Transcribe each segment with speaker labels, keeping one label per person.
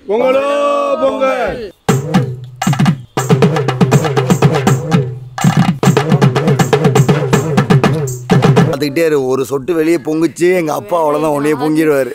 Speaker 1: பொங்கலோ பொங்கல்
Speaker 2: பார்த்துக்கிட்டே இரு ஒரு சொட்டு வெளியே பொங்குச்சு எங்கள் அப்பா அவ்வளோதான் உடனே பொங்கிடுவார்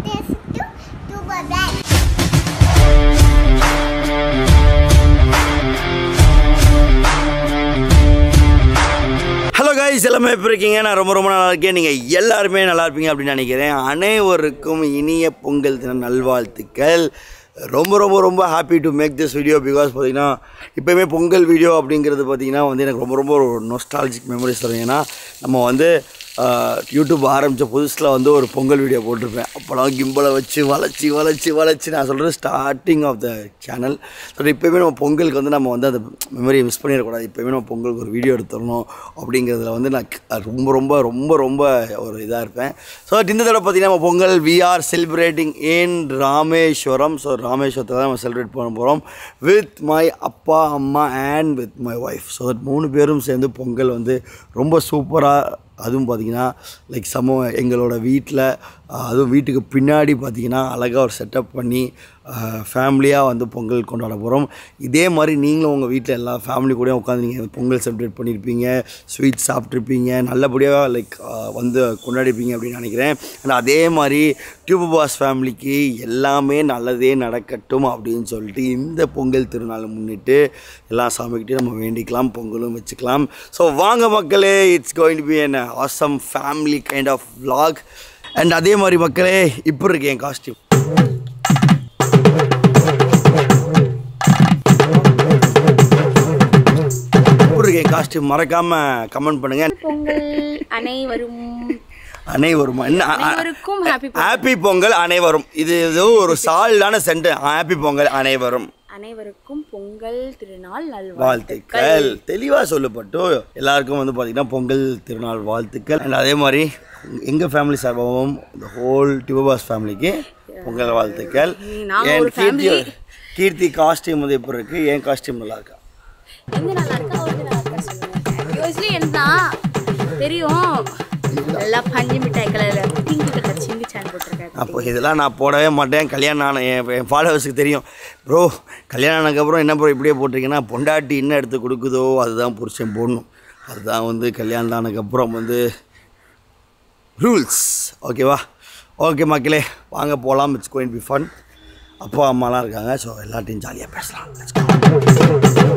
Speaker 2: ஹலோ காய்ஸ் எல்லாமே எப்படி இருக்கீங்க நான் ரொம்ப ரொம்ப நல்லா இருக்கேன் நீங்கள் எல்லாருமே நல்லா இருப்பீங்க அப்படின்னு நினைக்கிறேன் அனைவருக்கும் இனிய பொங்கல் தின நல்வாழ்த்துக்கள் ரொம்ப ரொம்ப ரொம்ப happy to make this video because பார்த்தீங்கன்னா இப்போயுமே பொங்கல் வீடியோ அப்படிங்கிறது பார்த்தீங்கன்னா வந்து எனக்கு ரொம்ப ரொம்ப ஒரு நொஸ்டாலஜிக் மெமரிஸ் தரும் ஏன்னா நம்ம வந்து ஆஹ், யூடியூப் ஆரம்பித்த புதுசில் வந்து ஒரு பொங்கல் வீடியோ போட்டிருப்பேன் அப்போலாம் கிம்பலை வச்சு வளைச்சி வளைச்சி வளைச்சி நான் சொல்கிறது starting of the channel so இப்போயுமே நம்ம பொங்கலுக்கு வந்து நம்ம வந்து அந்த மெமரியை மிஸ் பண்ணிடக்கூடாது இப்போயுமே நம்ம பொங்கலுக்கு ஒரு வீடியோ எடுத்துடணும் அப்படிங்கிறதுல வந்து நான் க- ரொம்ப ரொம்ப ரொம்ப ரொம்ப ஒரு இதாக இருப்பேன் ஸோ இந்த தடவை பார்த்தீங்கன்னா நம்ம Pongal we are celebrating in Rameswaram so ராமேஸ்வரத்தை தான் நம்ம செலிப்ரேட் பண்ண போகிறோம் வித் மை அப்பா அம்மா and with my wife so that மூணு பேரும் சேர்ந்து பொங்கல் வந்து ரொம்ப சூப்பராக அதுவும் பார்த்தீங்கன்னா லைக் சம எங்களோட வீட்டில் அதுவும் வீட்டுக்கு பின்னாடி பார்த்தீங்கன்னா அழகாக ஒரு செட்டப் பண்ணி ஃபேமிலியாக வந்து பொங்கல் கொண்டாட போகிறோம் இதே மாதிரி நீங்களும் உங்கள் வீட்டில் எல்லா ஃபேமிலி கூட உட்காந்து நீங்கள் பொங்கல் செலிப்ரேட் பண்ணியிருப்பீங்க ஸ்வீட் சாப்பிட்ருப்பீங்க நல்லபடியாக லைக் வந்து கொண்டாடிருப்பீங்க அப்படின்னு நினைக்கிறேன் அண்ட் அதே மாதிரி டியூப் பாஸ் ஃபேமிலிக்கு எல்லாமே நல்லதே நடக்கட்டும் அப்படின்னு சொல்லிட்டு இந்த பொங்கல் திருநாளை முன்னிட்டு எல்லா சாமிக்கிட்டையும் நம்ம வேண்டிக்கலாம் பொங்கலும் வச்சுக்கலாம் ஸோ வாங்க மக்களே it's going to be an awesome family kind of vlog and அதே மாதிரி மக்களே இப்போ இருக்கு என் காஸ்டியூம் இப்போ இருக்கு என் காஸ்டியூம் மறக்காமல் கமெண்ட் பண்ணுங்கள்
Speaker 3: பொங்கல் அனைவரும்
Speaker 2: அனைவரும் என்ன
Speaker 3: அனைவருக்கும் happy பொங்கல்.
Speaker 2: ஹாப்பி பொங்கல் அனைவரும் இது ஏதோ ஒரு சால்டான சென்ட் ஹாப்பி பொங்கல் அனைவரும்
Speaker 3: அனைவருக்கும் பொங்கல் திருநாள் நல்வாழ்த்துக்கள்
Speaker 2: வாழ்த்துக்கள் தெளிவாக சொல்லப்பட்டு எல்லாருக்கும் வந்து பார்த்தீங்கன்னா பொங்கல் திருநாள் வாழ்த்துக்கள் அண்ட் அதே மாதிரி எங்கள் ஃபேமிலி சார்பாகவும் இந்த ஹோல் டியூபாஸ் ஃபேமிலிக்கு பொங்கல் வாழ்த்துக்கள்
Speaker 3: நாங்க
Speaker 2: என்
Speaker 3: ஒரு
Speaker 2: கீர்த்தி
Speaker 3: family.
Speaker 2: கீர்த்தி காஸ்டியூம் வந்து எப்படி இருக்கு என் காஸ்டியூம் நல்லா இருக்கா
Speaker 3: எங்க நல்லா இருக்கா அவங்க நல்லா இருக்கா சொல்லுங்க யோசிலி என்னதான் தெரியும் நல்லா பஞ்சு மிட்டாய் கலர்ல பிங்க் கலர் சிங்கி சான் போட்டிருக்காரு
Speaker 2: அப்போ இதெல்லாம் நான் போடவே மாட்டேன் கல்யாணம் ஆன என் என் ஃபாலோவர்ஸுக்கு தெரியும் ப்ரோ கல்யாணம் ஆனதுக்கப்புறம் என்ன ப்ரோ இப்படியே போட்டிருக்கீங்கன்னா பொண்டாட்டி என்ன எடுத்து கொடுக்குதோ அதுதான் புருஷன் போடணும் அதுதான் வந்து கல்யாணம் ஆனதுக்கப்புறம் வந்து ரூல்ஸ் ஓகேவா ஓகே மக்களே வாங்க போகலாம் இட்ஸ் கோயின் பி ஃபன் அப்பா அம்மாலாம் இருக்காங்க ஸோ எல்லாத்தையும் ஜாலியாக பேசலாம் Let's go.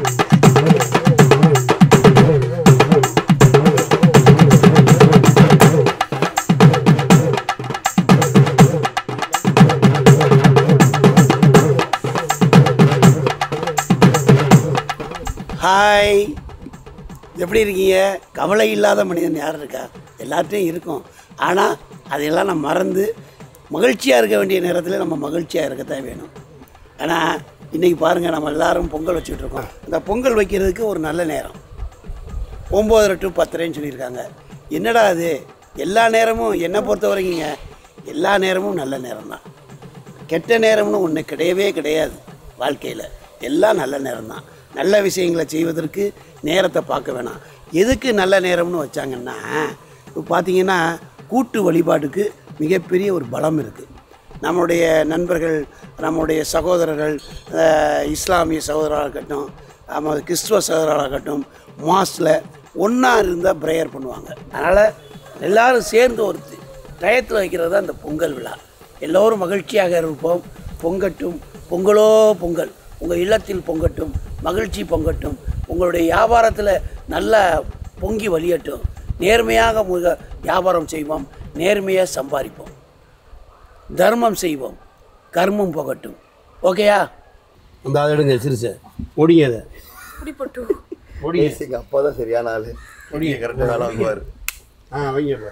Speaker 4: ஹாய் எப்படி இருக்கீங்க கவலை இல்லாத மனிதன் யார் இருக்கா எல்லாத்தையும் இருக்கும் ஆனால் அதையெல்லாம் நம்ம மறந்து மகிழ்ச்சியாக இருக்க வேண்டிய நேரத்தில் நம்ம மகிழ்ச்சியாக இருக்கத்தான் வேணும் ஆனால் இன்றைக்கி பாருங்கள் நம்ம எல்லாரும் பொங்கல் வச்சுட்டு இருக்கோம் இந்த பொங்கல் வைக்கிறதுக்கு ஒரு நல்ல நேரம் ஒம்போதரை டு பத்தரைன்னு சொல்லியிருக்காங்க என்னடா அது எல்லா நேரமும் என்னை பொறுத்த வரைக்குங்க எல்லா நேரமும் நல்ல நேரம் தான் கெட்ட நேரம்னு ஒன்று கிடையவே கிடையாது வாழ்க்கையில் எல்லாம் நல்ல நேரம் தான் நல்ல விஷயங்களை செய்வதற்கு நேரத்தை பார்க்க வேணாம் எதுக்கு நல்ல நேரம்னு வச்சாங்கன்னா இப்போ பார்த்தீங்கன்னா கூட்டு வழிபாட்டுக்கு மிகப்பெரிய ஒரு பலம் இருக்குது நம்முடைய நண்பர்கள் நம்முடைய சகோதரர்கள் அஹ், இஸ்லாமிய சகோதரராக இருக்கட்டும் நம்ம கிறிஸ்துவ சகோதரராக இருக்கட்டும் மாஸில் ஒன்றா இருந்தால் ப்ரேயர் பண்ணுவாங்க அதனால் எல்லாரும் சேர்ந்து ஒரு டயத்தில் வைக்கிறது தான் இந்த பொங்கல் விழா எல்லோரும் மகிழ்ச்சியாக இருப்போம் பொங்கட்டும் பொங்கலோ பொங்கல் உங்கள் இல்லத்தில் பொங்கட்டும் மகிழ்ச்சி பொங்கட்டும் உங்களுடைய வியாபாரத்தில் நல்லா பொங்கி வழியட்டும் நேர்மையாக முக வியாபாரம் செய்வோம் நேர்மையாக சம்பாதிப்போம் தர்மம் செய்வோம் கர்மம் போகட்டும் ஓகேயா அந்த அதை எடுங்க சிறுசை ஒடிங்க அதை
Speaker 3: இப்படி போட்டு
Speaker 2: எங்கள் அப்பா தான் சரியான ஆள் ஒடிங்க கரெக்டாக வேலை வாங்குவார்
Speaker 1: ஆ வைங்க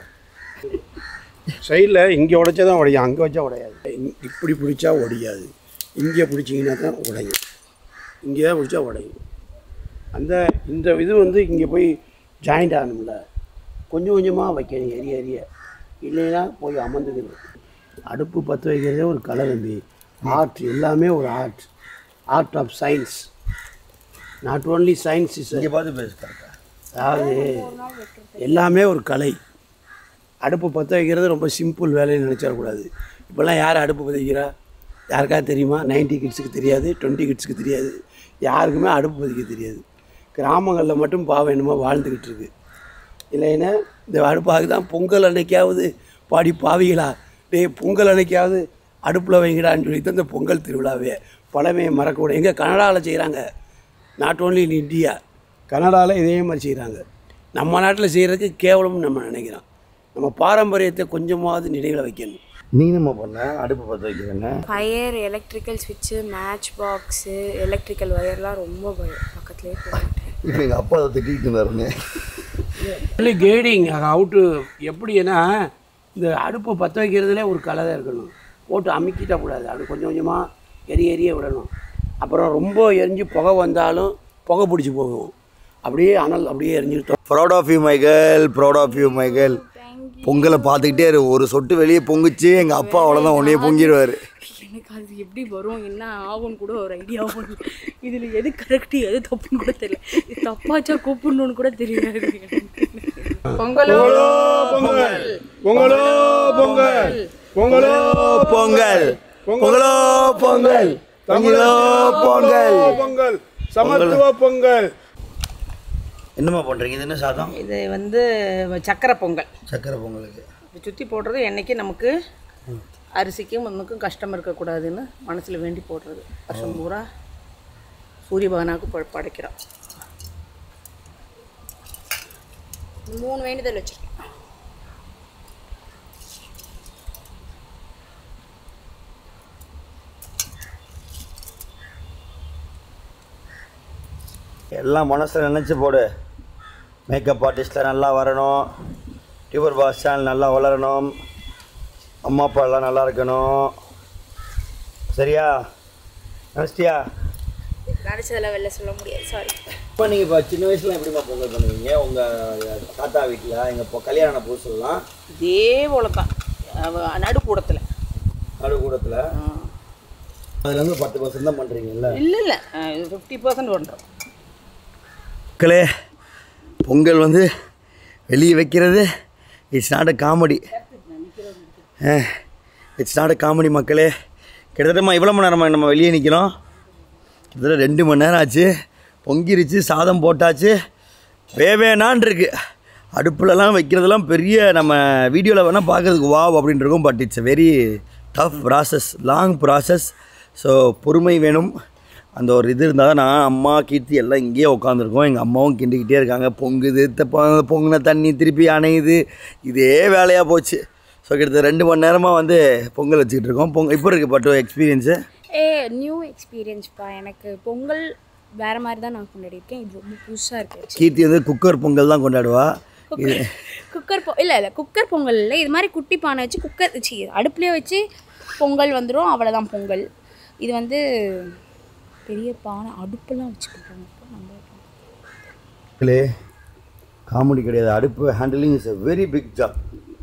Speaker 1: சைடில் இங்கே உடைச்சா தான் உடையும் அங்கே வச்சா உடையாது
Speaker 4: இ- இப்படி பிடிச்சா ஒடியாது இங்கே பிடிச்சிங்கன்னா தான் உடையும் இங்கே தான் பிடிச்சா உடையும்
Speaker 1: அந்த இந்த இது வந்து இங்கே போய் ஜாயிண்ட் ஆகணும்ல
Speaker 4: கொஞ்சம் கொஞ்சமாக வைக்கணும் எரிய எரிய இல்லைன்னா போய் அமர்ந்துக்கணும் அடுப்பு பற்ற வைக்கிறதே ஒரு கலை தம்பி ஆர்ட் எல்லாமே ஒரு art art of science not only science is
Speaker 2: இங்கே பார்த்து பேசு கரெக்டாக
Speaker 4: அதாவது எல்லாமே ஒரு கலை அடுப்பு பற்ற வைக்கிறது ரொம்ப சிம்பிள் வேலைன்னு நினச்சிடக்கூடாது இப்போல்லாம் யார் அடுப்பு பற்ற வைக்கிறா யாருக்காவது தெரியுமா நைன்டி கிட்ஸுக்கு தெரியாது டுவெண்ட்டி கிட்ஸுக்கு தெரியாது யாருக்குமே அடுப்பு பதிக்க தெரியாது கிராமங்களில் மட்டும் பாவம் என்னமோ வாழ்ந்துக்கிட்டு இருக்கு இல்லைன்னா இந்த அடுப்பாக தான் பொங்கல் அன்னைக்காவது பாடி பாவிகளா டேய் பொங்கல் அன்னைக்காவது அடுப்பில் வைங்கடான்னு சொல்லி தான் இந்த பொங்கல் திருவிழாவே பழமையை மறக்கக்கூடாது எங்கே கனடாவில் செய்கிறாங்க நாட் ஓன்லி இன் இந்தியா கனடாவில் இதே மாதிரி செய்கிறாங்க நம்ம நாட்டில் செய்கிறதுக்கு கேவலம்னு நம்ம நினைக்கிறோம் நம்ம பாரம்பரியத்தை கொஞ்சமாவது நினைவில் வைக்கணும்
Speaker 2: நீ நம்ம பண்ண அடுப்பு பற்ற வைக்கிறேன்னு
Speaker 3: ஃபயர் எலக்ட்ரிக்கல் ஸ்விட்சு மேட்ச் பாக்ஸு எலக்ட்ரிக்கல் ஒயர்லாம் ரொம்ப பயம் பக்கத்துலேயே போக மாட்டேன்
Speaker 2: இப்போ எங்கள் அப்பா அதை திட்டிகிட்டு இருந்தாருங்க
Speaker 4: இல்லை கேடிங் அவுட்டு எப்படின்னா இந்த அடுப்பை பற்ற வைக்கிறதுல ஒரு கலை தான் இருக்கணும் போட்டு அமுக்கிட்ட கூடாது அப்படி கொஞ்சம் கொஞ்சமாக எரிய எரிய விடணும் அப்புறம் ரொம்ப எரிஞ்சு புகை வந்தாலும் புகை பிடிச்சி போகும் அப்படியே அனல் அப்படியே எரிஞ்சுட்டு
Speaker 2: proud of you Michael proud of you Michael பொங்கலை பார்த்துக்கிட்டே இரு ஒரு சொட்டு வெளியே பொங்குச்சு எங்கள் அப்பா அவ்வளோதான் உடனே பொங்கிடுவார்
Speaker 3: எனக்கு அது எப்படி வரும் என்ன ஆகும்னு கூட ஒரு ஐடியா ஆகும் இதில் எது கரெக்டு எது தப்புன்னு கூட தெரியல இது தப்பாச்சா கூப்பிடணும்னு கூட தெரியாது எனக்கு. பொங்கலோ
Speaker 1: பொங்கல் பொங்கலோ பொங்கல் பொங்கலோ
Speaker 2: பொங்கல் பொங்கலோ பொங்கல் பொங்கலோ பொங்கல்
Speaker 1: பொங்கல் சமத்துவ பொங்கல்
Speaker 2: என்னம்மா பண்ணுறீங்க இது என்ன சாதம்
Speaker 5: இது வந்து சக்கரை பொங்கல்
Speaker 2: சக்கரை பொங்கலுக்கு
Speaker 5: இது சுற்றி போடுறது என்னைக்கு நமக்கு அரிசிக்கும் ஒன்றுக்கும் கஷ்டம் இருக்கக்கூடாதுன்னு மனசில் வேண்டி போடுறது வருஷம் பூரா சூரிய பகவானுக்கு ப படைக்கிறோம்
Speaker 3: மூணு வேண்டுதல் வச்சிருக்கேன்
Speaker 2: எல்லாம் மனசில் நினச்சி போடு மேக்கப் ஆர்டிஸ்ட்டில் நல்லா வரணும் டியூபர் பாஸ் சேனல் நல்லா வளரணும் அம்மா அப்பா எல்லாம் நல்லா இருக்கணும் சரியா நினச்சிட்டியா
Speaker 3: நினச்சதெல்லாம் வெளில சொல்ல முடியாது சாரி
Speaker 2: இப்போ நீங்கள் இப்போ சின்ன வயசுல எப்படிம்மா பொங்கல் பண்ணுவீங்க உங்கள் தாத்தா வீட்டில் எங்கள் இப்போ கல்யாண புதுசுலாம்
Speaker 5: இதே போல தான் அவ- நடுக்கூடத்தில்
Speaker 2: நடுக்கூடத்தில் அதுலேருந்து பத்து பர்சன்ட் தான் பண்ணுறீங்கல்ல
Speaker 5: இல்லை இல்லை இது ஃபிஃப்டி பர்சன்ட் பண்ணுறோம்
Speaker 2: மக்களே பொங்கல் வந்து வெளியே வைக்கிறது it's not a comedy it's not a comedy மக்களே கிட்டத்தட்டமா இவ்வளோ மணி நேரமா நம்ம வெளியே நிற்கிறோம் கிட்டத்தட்ட ரெண்டு மணி நேரம் ஆச்சு பொங்கிருச்சு சாதம் போட்டாச்சு வேவேனான் இருக்கு அடுப்புலலாம் வைக்கிறதெல்லாம் பெரிய நம்ம வீடியோவில் வேணால் பார்க்கறதுக்கு வாவ் அப்படின்னு இருக்கும் but it's very tough process long process so பொறுமை வேணும் அந்த ஒரு இது இருந்தால் தான் நான் அம்மா கீர்த்தி எல்லாம் இங்கேயே உட்காந்துருக்கோம் எங்கள் அம்மாவும் கிண்டிக்கிட்டே இருக்காங்க பொங்குது த- பொ- பொங்குன தண்ணி திருப்பி அணையுது இதே வேலையாக போச்சு ஸோ கிட்டத்தட்ட ரெண்டு மணி நேரமாக வந்து பொங்கல் வச்சுக்கிட்டு இருக்கோம் பொங்கல் இப்போ இருக்குது பட்டு எக்ஸ்பீரியன்ஸு
Speaker 3: ஏ நியூ எக்ஸ்பீரியன்ஸ்ப்பா எனக்கு பொங்கல் வேற மாதிரி தான் நான் கொண்டாடிருக்கேன் இது ரொம்ப புதுசாக இருக்கு
Speaker 2: கீர்த்தி வந்து குக்கர் பொங்கல் தான் கொண்டாடுவா இது
Speaker 3: குக்கர் பொ இல்லை இல்லை குக்கர் பொங்கல் இல்லை இது மாதிரி குட்டி பானை வச்சு குக்கர் வச்சு அடுப்புலேயே வச்சு பொங்கல் வந்துடும் அவ்வளோதான் பொங்கல் இது வந்து பெரிய பானை அடுப்பெல்லாம் வச்சு பண்ணுறாங்க நம்ம
Speaker 2: மக்களே காமெடி கிடையாது அடுப்பு handling is a very big job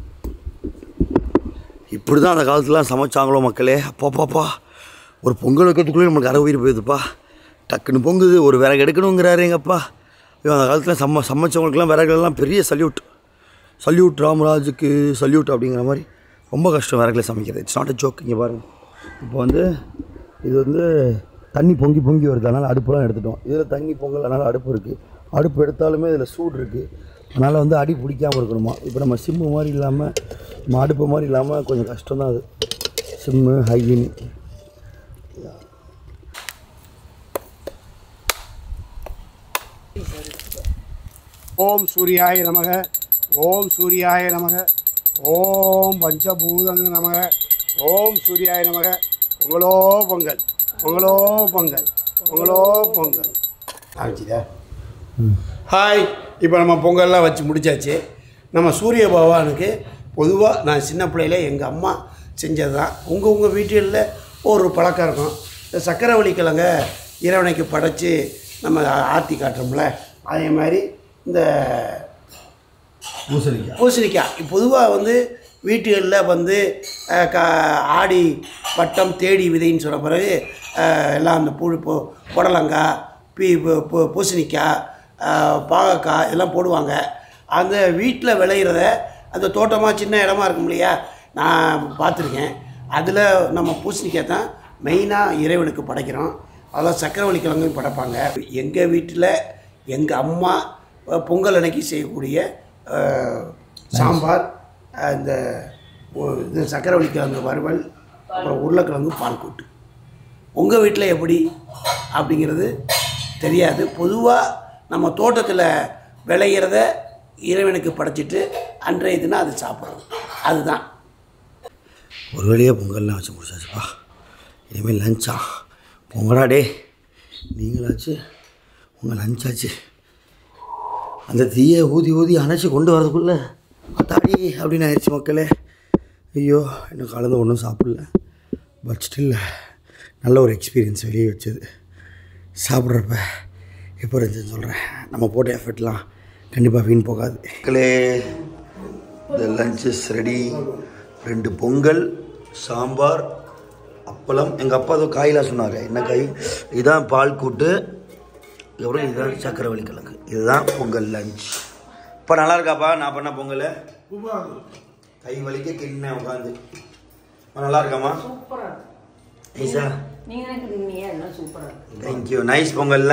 Speaker 2: இப்படி தான் அந்த காலத்துலலாம் சமைச்சாங்களோ மக்களே அப்பாப்பாப்பா ஒரு பொங்கல் வைக்கிறதுக்குள்ளே நம்மளுக்கு அரை உயிர் போயிடுதுப்பா டக்குன்னு பொங்குது ஒரு விறகு எடுக்கணுங்கிறாரு எங்கப்பா ஐயோ அந்த காலத்தில் சம்ம சமைச்சவங்களுக்குலாம் விறகுலாம் பெரிய சல்யூட் சல்யூட் ராமராஜுக்கு சல்யூட் அப்படிங்கிற மாதிரி ரொம்ப கஷ்டம் விறகுல சமைக்கிறது இட்ஸ் நாட் அ ஜோக் இங்கே பாருங்க இப்போ வந்து இது வந்து தண்ணி பொங்கி பொங்கி வருது அதனால் அடுப்புலாம் எடுத்துட்டோம் இதில் தண்ணி பொங்கல் அதனால் அடுப்பு இருக்குது அடுப்பு எடுத்தாலுமே இதில் சூடு இருக்குது அதனால் வந்து அடி பிடிக்காமல் இருக்கணுமா இப்போ நம்ம சிம்மு மாதிரி இல்லாமல் நம்ம அடுப்பு மாதிரி இல்லாமல் கொஞ்சம் கஷ்டம் தான் அது சிம்மு ஹைஜீன்
Speaker 1: ஓம் சூர்யாய நமக ஓம் சூர்யாய நமக ஓம் பஞ்சபூதங்க நமக ஓம் சூர்யாய நமக பொங்கலோ பொங்கல் பொங்கலோ பொங்கல் பொங்கலோ பொங்கல் ஆரம்பிச்சுதா ஹாய் இப்போ நம்ம பொங்கல்லாம் வச்சு முடிச்சாச்சு நம்ம சூரிய பகவானுக்கு பொதுவாக நான் சின்ன பிள்ளையில எங்கள் அம்மா செஞ்சது தான் உங்கள் உங்கள் வீட்டில் ஒரு பழக்கம் இருக்கும் இந்த சக்கரவள்ளி கிழங்க இறைவனைக்கு படைச்சி நம்ம ஆர்த்தி காட்டுறோம்ல அதே மாதிரி இந்த
Speaker 2: பூசணிக்காய்
Speaker 1: பூசணிக்காய் பொதுவாக வந்து வீட்டுகளில் வந்து அஹ், கா ஆடி பட்டம் தேடி விதைன்னு சொன்ன பிறகு அஹ், எல்லாம் அந்த பூ பொ புடலங்காய் பீ பூ- பூ- பூசணிக்காய் அஹ், பாகக்காய் இதெல்லாம் போடுவாங்க அந்த வீட்டில் விளையிறத அந்த தோட்டமாக சின்ன இடமா இருக்கும் இல்லையா நான் பார்த்துருக்கேன் அதில் நம்ம பூசணிக்காய் தான்
Speaker 4: மெயினாக இறைவனுக்கு படைக்கிறோம் அதெல்லாம் சக்கரவள்ளி கிழங்கும் படைப்பாங்க எங்கள் வீட்டில் எங்கள் அம்மா அஹ், பொங்கல் அன்னைக்கு செய்யக்கூடிய அஹ், சாம்பார் அஹ், இந்த ஒ- இது சக்கரவள்ளி கிழங்கு வறுவல் அப்புறம் உருளைக்கிழங்கு பால் கூட்டு உங்கள் வீட்டில் எப்படி அப்படிங்கிறது தெரியாது பொதுவாக நம்ம தோட்டத்தில் விளையிறத இறைவனுக்கு படைச்சிட்டு அன்றைய தினம் அது சாப்பிட்றது அதுதான்
Speaker 2: ஒரு வழியாக பொங்கல்லாம் வச்சு முடிச்சாச்சுப்பா இனிமேல் லஞ்சா பொங்கடா டே நீங்களாச்சு உங்கள் லஞ்சாச்சு அந்த தீயை ஊதி ஊதி அணைச்சி கொண்டு வரதுக்குள்ளே அத்தாடி அப்படின்னு ஆயிடுச்சு மக்களே ஐயோ இன்னும் கலந்து ஒன்றும் சாப்பிடல பட் ஸ்டில் நல்ல ஒரு எக்ஸ்பீரியன்ஸ் வெளியே வச்சது சாப்பிட்றப்ப எப்போ இருந்துச்சுன்னு சொல்கிறேன் நம்ம போட்ட எஃபர்ட்லாம் கண்டிப்பாக வீண் போகாது மக்களே த லஞ்ச் இஸ் ரெடி ரெண்டு பொங்கல் சாம்பார் அப்பளம் எங்கள் அப்பா ஏதோ காயெலாம் சொன்னாங்க என்ன காய் இதுதான் பால் கூட்டு அப்புறம் இதுதான் சக்கரவள்ளி கிழங்கு இதுதான் பொங்கல் லஞ்ச் இப்போ நல்லா இருக்காப்பா நான் பண்ண பொங்கல் கை வலிக்க கிண்ண உட்காந்து நல்லா இருக்காமா
Speaker 5: சூப்பராக
Speaker 2: ஐசா
Speaker 5: நீங்கள் நினைக்கிறீங்க எல்லாம் சூப்பராக இருக்கு
Speaker 2: தேங்க்யூ நைஸ் பொங்கல்ல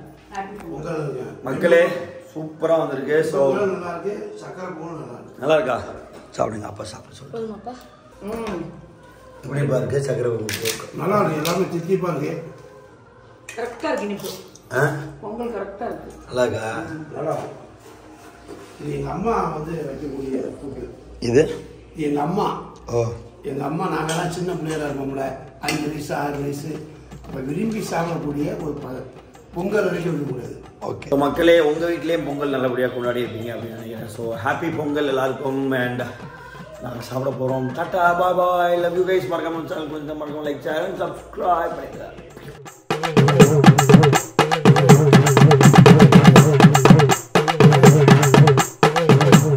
Speaker 2: மக்களே சூப்பராக வந்திருக்கு ஸோ
Speaker 4: நல்லா இருக்கு சக்கரை போகணும் நல்லா இருக்கு
Speaker 2: நல்லா இருக்கா சாப்பிடுங்க அப்பா சாப்பிட சொல்லுங்க
Speaker 3: போதுமாப்பா
Speaker 5: ம்
Speaker 2: எப்படி பாருக்கு சக்கரவள்ளி
Speaker 4: நல்லா இருக்கு எல்லாமே தித்திப்பா இருக்கு
Speaker 5: கரெக்டாக இருக்கு இனிப்பு
Speaker 2: ஆ
Speaker 5: பொங்கல் கரெக்டாக இருக்குது
Speaker 2: நல்லா இருக்கா
Speaker 4: நல்லா இருக்கு இது எங்கள் அம்மா வந்து வைக்கக்கூடிய கூட்டு
Speaker 2: இது
Speaker 4: எங்கள் அம்மா
Speaker 2: ஓ
Speaker 4: எங்கள் அம்மா நாங்கள்லாம் சின்ன பிள்ளைகளா இருப்போம்ல அஞ்சு வயசு ஆறு வயசு அப்போ விரும்பி சாப்பிடக்கூடிய ஒரு ப பொங்கல் வரைக்கும் இருக்கக்கூடாது
Speaker 2: ஓகே மக்களே உங்கள் வீட்லேயும் பொங்கல் நல்லபடியாக கொண்டாடி இருப்பீங்க அப்படின்னு நினைக்கிறேன் ஸோ ஹாப்பி பொங்கல் எல்லாருக்கும் அண்ட் நாங்கள் சாப்பிட போகிறோம் tata bye bye love you guys மறக்காம சேனல் கொஞ்சம் மறக்காம லைக் சேனல் சப்ஸ்கிரைப் பண்ணிக்கிறேன்